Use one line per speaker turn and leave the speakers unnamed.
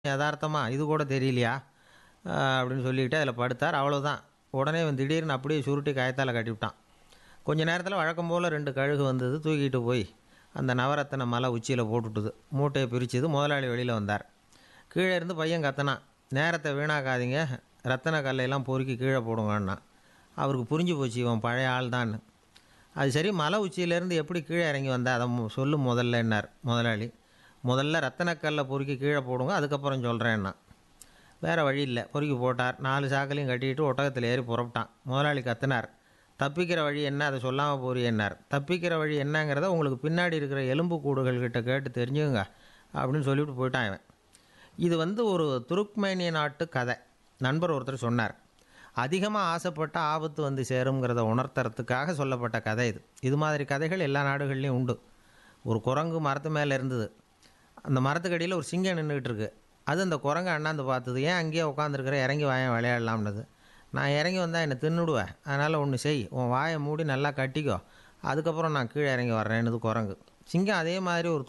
யதார்த்தமா இது கூட தெரியலையா அஹ் அப்படின்னு சொல்லிக்கிட்டு அதில் படுத்தார் அவ்வளோதான் உடனே இவன் திடீர்னு அப்படியே சுருட்டி காயத்தால் கட்டிவிட்டான் கொஞ்ச நேரத்தில் வழக்கம் போல் ரெண்டு கழுகு வந்தது தூக்கிட்டு போய் அந்த நவரத்தன மலை உச்சியில் போட்டுட்டுது மூட்டையை பிரிச்சது முதலாளி வெளியில் வந்தார் கீழே இருந்து பையன் கத்தனான் நேரத்தை வீணாக்காதீங்க ரத்தன கல்லையெல்லாம் பொறுக்கி கீழே போடுங்கண்ணா அவருக்கு புரிஞ்சு போச்சு இவன் பழைய ஆள் தான் அது சரி மலை உச்சியிலேருந்து எப்படி கீழே இறங்கி வந்தா அதை மு- சொல்லு முதல்லன்னார் முதலாளி முதல்ல ரத்தனக்கல்லை பொறுக்கி கீழே போடுங்க அதுக்கப்புறம் சொல்கிறேன்னா வேறு வழி இல்லை பொறுக்கி போட்டார் நாலு சாக்கலையும் கட்டிட்டு ஒட்டகத்தில் ஏறி புறப்பட்டான் முதலாளி கத்தினார் தப்பிக்கிற வழி என்ன அதை சொல்லாமல் போறியன்னார் தப்பிக்கிற வழி என்னங்கிறத உங்களுக்கு பின்னாடி இருக்கிற எலும்பு கூடுகள் கிட்ட கேட்டு தெரிஞ்சுங்க அப்படின்னு சொல்லிவிட்டு போயிட்டான் இவன் இது வந்து ஒரு துருக்மேனிய நாட்டு கதை நண்பர் ஒருத்தர் சொன்னார் அதிகமாக ஆசைப்பட்ட ஆபத்து வந்து சேருங்கிறத உணர்த்துறதுக்காக சொல்லப்பட்ட கதை இது இது மாதிரி கதைகள் எல்லா நாடுகள்லேயும் உண்டு ஒரு குரங்கு மரத்து மேலே இருந்தது அந்த மரத்துக்கடியில் ஒரு சிங்கம் நின்றுக்கிட்டு இருக்கு அது அந்த குரங்கு அண்ணாந்து பார்த்தது ஏன் அங்கேயே உட்காந்துருக்கிற இறங்கி வாயன் விளையாடலாம்னது நான் இறங்கி வந்தால் என்னை தின்னுடுவேன் அதனால் ஒன்று செய் உன் வாயை மூடி நல்லா கட்டிக்கோ அதுக்கப்புறம் நான் கீழே இறங்கி வர்றேன்னுது குரங்கு சிங்கம் அதே மாதிரி ஒரு